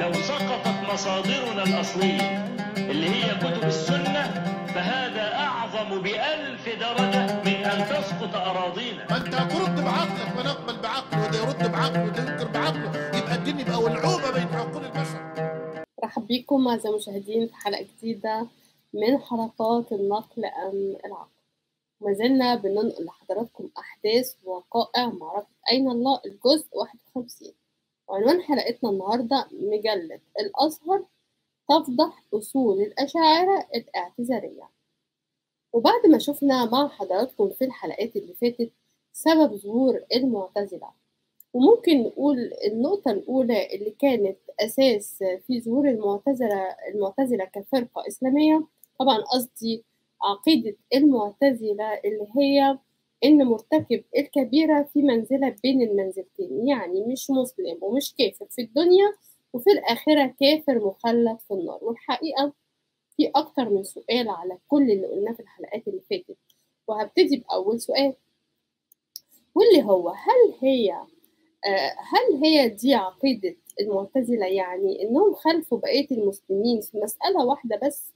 لو سقطت مصادرنا الأصلية اللي هي كتب السنة فهذا أعظم بألف درجة من أن تسقط أراضينا ما انت هترد بعقلك ما نقبل بعقله وده يرد بعقله وده ينكر بعقله يبقى الدين يبقى ولعوبه بين عقول البشر مرحب بكم أعزائي المشاهدين في حلقة جديدة من حلقات النقل أم العقل ما زلنا بننقل لحضراتكم أحداث ووقائع معركة أين الله الجزء 51 وعنوان حلقتنا النهاردة مجلة الأزهر تفضح أصول الأشاعرة الاعتذارية وبعد ما شفنا مع حضراتكم في الحلقات اللي فاتت سبب ظهور المعتزلة وممكن نقول النقطة الأولى اللي كانت أساس في ظهور المعتزلة المعتزلة كفرقة إسلامية طبعا قصدي عقيدة المعتزلة اللي هي إن مرتكب الكبيرة في منزلة بين المنزلتين يعني مش مسلم ومش كافر في الدنيا وفي الآخرة كافر مخلد في النار والحقيقة في أكتر من سؤال على كل اللي قلناه في الحلقات اللي فاتت وهبتدي بأول سؤال واللي هو هل هي هل هي دي عقيدة المعتزلة يعني إنهم خلفوا بقية المسلمين في مسألة واحدة بس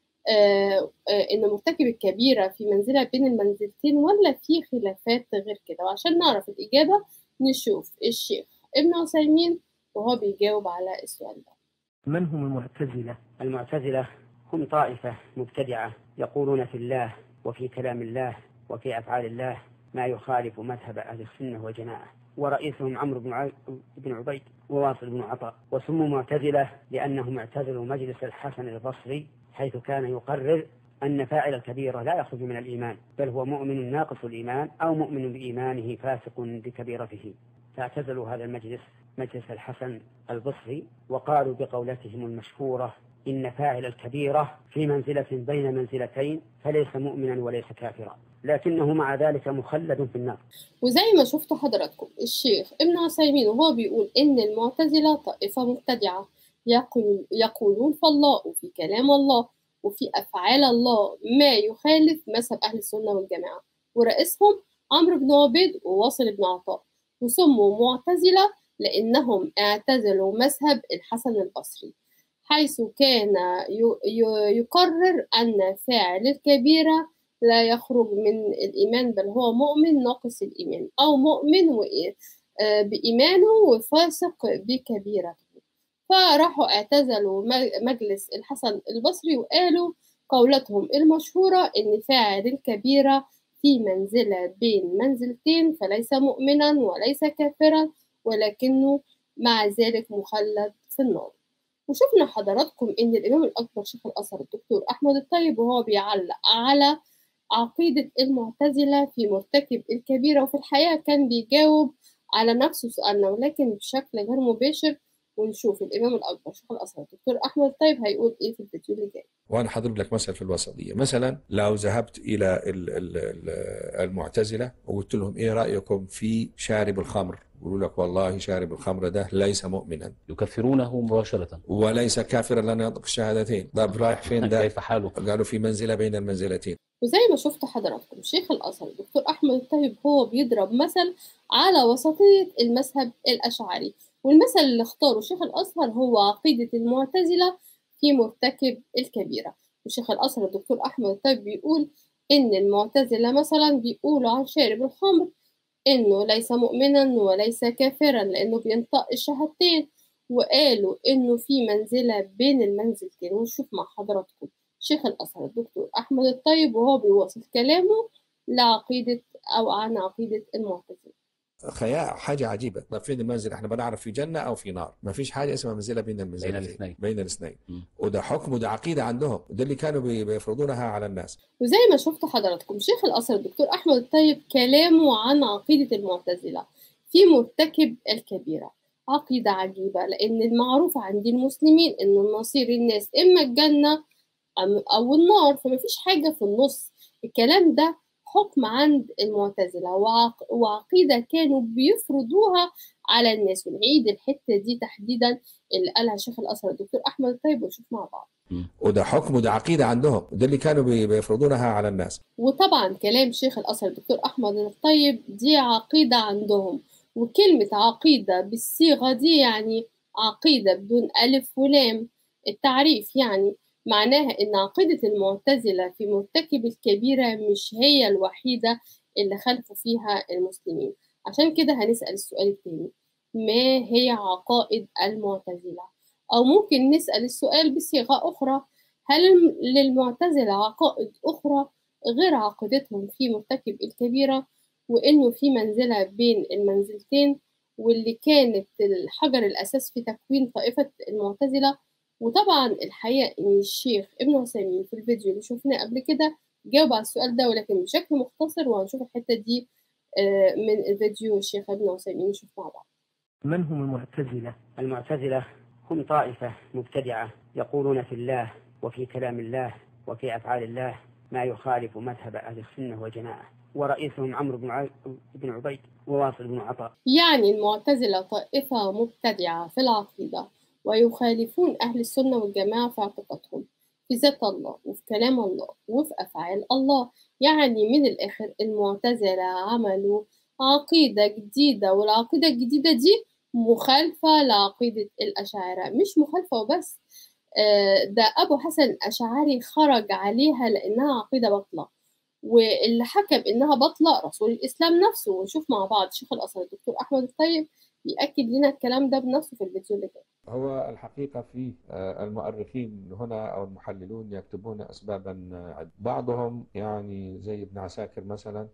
آه إن مرتكب الكبيرة في منزلة بين المنزلتين ولا في خلافات غير كده وعشان نعرف الإجابة نشوف الشيخ ابن عثيمين وهو بيجاوب على السؤال ده من هم المعتزلة؟ المعتزلة هم طائفة مبتدعة يقولون في الله وفي كلام الله وفي أفعال الله ما يخالف مذهب أهل السنة والجماعة ورئيسهم عمرو بن ع- بن عبيد وواصل بن عطاء وسموا معتزلة لأنهم اعتزلوا مجلس الحسن البصري حيث كان يقرر أن فاعل الكبيرة لا يخرج من الإيمان بل هو مؤمن ناقص الإيمان أو مؤمن بإيمانه فاسق بكبيرته فاعتزلوا هذا المجلس مجلس الحسن البصري وقالوا بقولتهم المشهورة إن فاعل الكبيرة في منزلة بين منزلتين فليس مؤمنا وليس كافرا لكنه مع ذلك مخلد في النار وزي ما شفتوا حضراتكم الشيخ ابن عثيمين وهو بيقول إن المعتزلة طائفة مبتدعة يقول يقولون في الله وفي كلام الله وفي أفعال الله ما يخالف مذهب أهل السنة والجماعة ورئيسهم عمرو بن عبيد وواصل بن عطاء وسموا معتزلة لأنهم اعتزلوا مذهب الحسن البصري حيث كان ي- ي- يقرر أن فاعل الكبيرة لا يخرج من الإيمان بل هو مؤمن ناقص الإيمان أو مؤمن وإيه- آه، بإيمانه وفاسق بكبيرته فراحوا اعتزلوا م- مجلس الحسن البصري وقالوا قولتهم المشهورة إن فاعل الكبيرة في منزلة بين منزلتين فليس مؤمنا وليس كافرا ولكنه مع ذلك مخلد في النار وشفنا حضراتكم إن الإمام الأكبر شيخ الأزهر الدكتور أحمد الطيب وهو بيعلق على عقيدة المعتزلة في مرتكب الكبيرة وفي الحقيقة كان بيجاوب على نفس سؤالنا ولكن بشكل غير مباشر ونشوف الإمام الأكبر شيخ الأزهر الدكتور أحمد الطيب هيقول إيه في الفيديو اللي جاي وانا حضرب لك مثل في الوسطيه مثلا لو ذهبت الى ال- ال- ال- المعتزله وقلت لهم ايه رايكم في شارب الخمر يقولوا لك والله شارب الخمر ده ليس مؤمنا يكفرونه مباشرة وليس كافرا لن ينطق الشهادتين طب رايح فين ده كيف حاله قالوا في منزله بين المنزلتين وزي ما شفتوا حضراتكم شيخ الأزهر الدكتور أحمد الطيب هو بيضرب مثل على وسطية المذهب الأشعري والمثل اللي اختاره شيخ الأزهر هو عقيدة المعتزلة في مرتكب الكبيرة وشيخ الأزهر الدكتور أحمد الطيب بيقول إن المعتزلة مثلا بيقولوا عن شارب الخمر إنه ليس مؤمنا وليس كافرا لأنه بينطق الشهادتين وقالوا إنه في منزلة بين المنزلتين ونشوف مع حضراتكم شيخ الأزهر الدكتور أحمد الطيب وهو بيواصل كلامه لعقيدة أو عن عقيدة المعتزلة خيال حاجه عجيبه طب فين المنزل احنا بنعرف في جنه او في نار ما فيش حاجه اسمها منزله بين المنزلتين الاثنين. بين الاثنين مم. وده حكم وده عقيده عندهم وده اللي كانوا بي- بيفرضونها على الناس وزي ما شفتوا حضراتكم شيخ الأزهر الدكتور أحمد الطيب كلامه عن عقيدة المعتزلة في مرتكب الكبيرة عقيدة عجيبة لأن المعروف عند المسلمين إن مصير الناس إما الجنة أم- أو النار فمفيش حاجة في النص الكلام ده حكم عند المعتزلة وعق... وعقيدة كانوا بيفرضوها على الناس ونعيد الحتة دي تحديدا اللي قالها شيخ الأزهر الدكتور أحمد الطيب ونشوف مع بعض وده حكم وده عقيده عندهم وده اللي كانوا بي- بيفرضونها على الناس وطبعا كلام شيخ الأزهر الدكتور أحمد الطيب دي عقيدة عندهم وكلمة عقيدة بالصيغة دي يعني عقيدة بدون ألف ولام التعريف يعني معناها إن عقيدة المعتزلة في مرتكب الكبيرة مش هي الوحيدة اللي خالفوا فيها المسلمين عشان كده هنسأل السؤال التاني ما هي عقائد المعتزلة أو ممكن نسأل السؤال بصيغة أخرى هل للمعتزلة عقائد أخرى غير عقيدتهم في مرتكب الكبيرة وإنه في منزلة بين المنزلتين واللي كانت الحجر الأساس في تكوين طائفة المعتزلة وطبعا الحقيقة إن الشيخ ابن عثيمين في الفيديو اللي شفناه قبل كده جاوب على السؤال ده ولكن بشكل مختصر وهنشوف الحتة دي من الفيديو الشيخ ابن عثيمين نشوف مع بعض من هم المعتزلة؟ المعتزلة هم طائفة مبتدعة يقولون في الله وفي كلام الله وفي أفعال الله ما يخالف مذهب أهل السنة والجماعة ورئيسهم عمرو بن بن عبيد وواصل بن عطاء يعني المعتزلة طائفة مبتدعة في العقيدة ويخالفون أهل السنة والجماعة في اعتقادهم في ذات الله وفي كلام الله وفي أفعال الله يعني من الآخر المعتزلة عملوا عقيدة جديدة والعقيدة الجديدة دي مخالفة لعقيدة الأشاعرة مش مخالفة وبس ده أبو حسن الأشعري خرج عليها لأنها عقيدة باطلة واللي حكم إنها باطلة رسول الإسلام نفسه ونشوف مع بعض شيخ الأزهر الدكتور أحمد الطيب بيأكد لنا الكلام ده بنفسه في الفيديو اللي جاي هو الحقيقة في المؤرخين هنا أو المحللون يكتبون أسبابا عدة بعضهم يعني زي ابن عساكر مثلا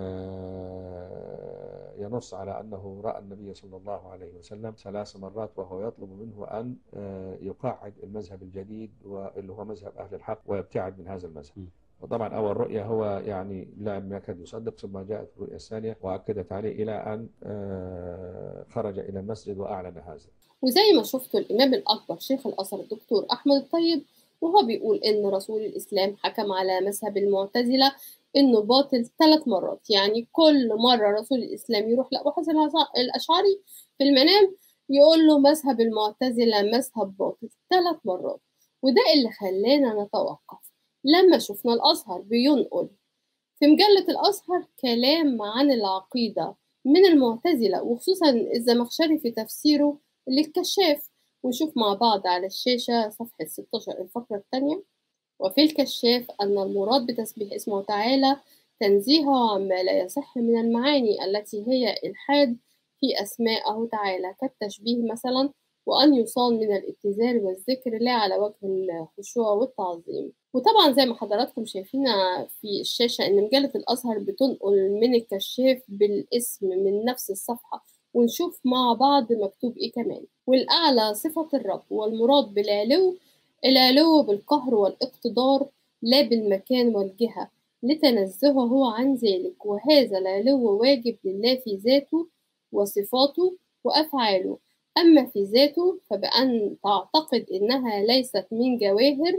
ينص على أنه رأى النبي صلى الله عليه وسلم ثلاث مرات وهو يطلب منه أن يقاعد المذهب الجديد واللي هو مذهب أهل الحق ويبتعد من هذا المذهب وطبعا أول رؤية هو يعني لم يكاد يصدق ثم جاءت الرؤية الثانية وأكدت عليه إلى أن خرج إلى المسجد وأعلن هذا وزي ما شفتوا الإمام الأكبر شيخ الأزهر الدكتور أحمد الطيب وهو بيقول إن رسول الإسلام حكم على مذهب المعتزلة إنه باطل ثلاث مرات يعني كل مرة رسول الإسلام يروح لأبو حسن الأشعري في المنام يقول له مذهب المعتزلة مذهب باطل ثلاث مرات وده اللي خلانا نتوقف لما شفنا الأزهر بينقل في مجلة الأزهر كلام عن العقيدة من المعتزلة وخصوصا الزمخشري في تفسيره للكشاف ونشوف مع بعض على الشاشة صفحة 16 الفقرة الثانية وفي الكشاف أن المراد بتسبيح اسمه تعالى تنزيهه عما لا يصح من المعاني التي هي إلحاد في أسمائه تعالى كالتشبيه مثلا وأن يصان من الابتذال والذكر لا على وجه الخشوع والتعظيم وطبعا زي ما حضراتكم شايفين في الشاشة إن مجلة الأزهر بتنقل من الكشاف بالاسم من نفس الصفحة ونشوف مع بعض مكتوب إيه كمان والأعلى صفة الرب والمراد بالعلو العلو بالقهر والاقتدار لا بالمكان والجهة لتنزهه عن ذلك وهذا العلو واجب لله في ذاته وصفاته وأفعاله أما في ذاته فبأن تعتقد إنها ليست من جواهر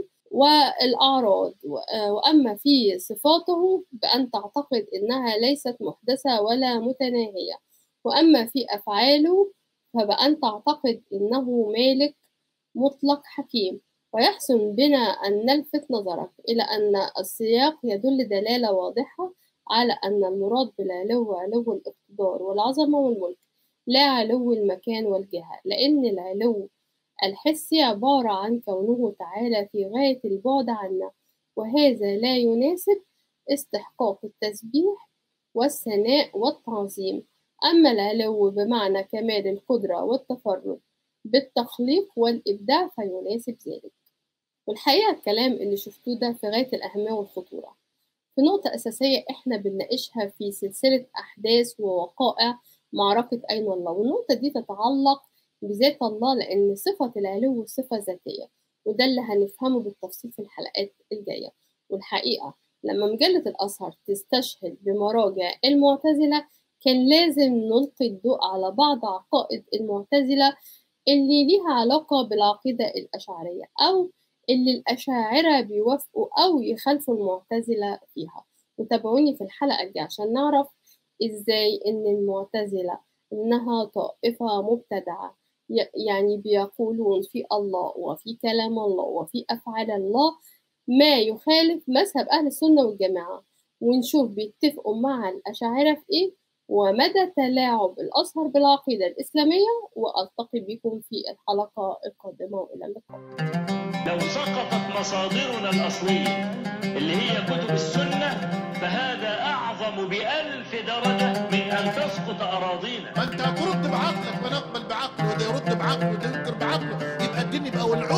والأعراض وأما في صفاته بأن تعتقد إنها ليست محدثة ولا متناهية وأما في أفعاله فبأن تعتقد إنه مالك مطلق حكيم ويحسن بنا أن نلفت نظرك إلى أن السياق يدل دلالة واضحة على أن المراد بالعلو علو الاقتدار والعظمة والملك لا علو المكان والجهة لأن العلو الحسي عبارة عن كونه تعالى في غاية البعد عنا وهذا لا يناسب استحقاق التسبيح والثناء والتعظيم أما العلو بمعنى كمال القدرة والتفرد بالتخليق والإبداع فيناسب ذلك والحقيقة الكلام اللي شفتوه ده في غاية الأهمية والخطورة في نقطة أساسية إحنا بنناقشها في سلسلة أحداث ووقائع معركة أين الله والنقطة دي تتعلق بذات الله لأن صفة العلو صفة ذاتية وده اللي هنفهمه بالتفصيل في الحلقات الجاية والحقيقة لما مجلة الأزهر تستشهد بمراجع المعتزلة كان لازم نلقي الضوء على بعض عقائد المعتزلة اللي ليها علاقة بالعقيدة الأشعرية أو اللي الأشاعرة بيوافقوا أو يخالفوا المعتزلة فيها وتابعوني في الحلقة دي عشان نعرف إزاي إن المعتزلة إنها طائفة مبتدعة يعني بيقولون في الله وفي كلام الله وفي أفعال الله ما يخالف مذهب أهل السنة والجماعة ونشوف بيتفقوا مع الأشاعرة في إيه ومدى تلاعب الأزهر بالعقيدة الإسلامية وألتقي بكم في الحلقة القادمة وإلى اللقاء لو سقطت مصادرنا الأصلية اللي هي كتب السنة فهذا أعظم بألف درجة من أن تسقط أراضينا ما انت هترد بعقلك فنقبل بعقله وده يرد بعقله وده ينكر بعقله يبقى الدين يبقى والعوبه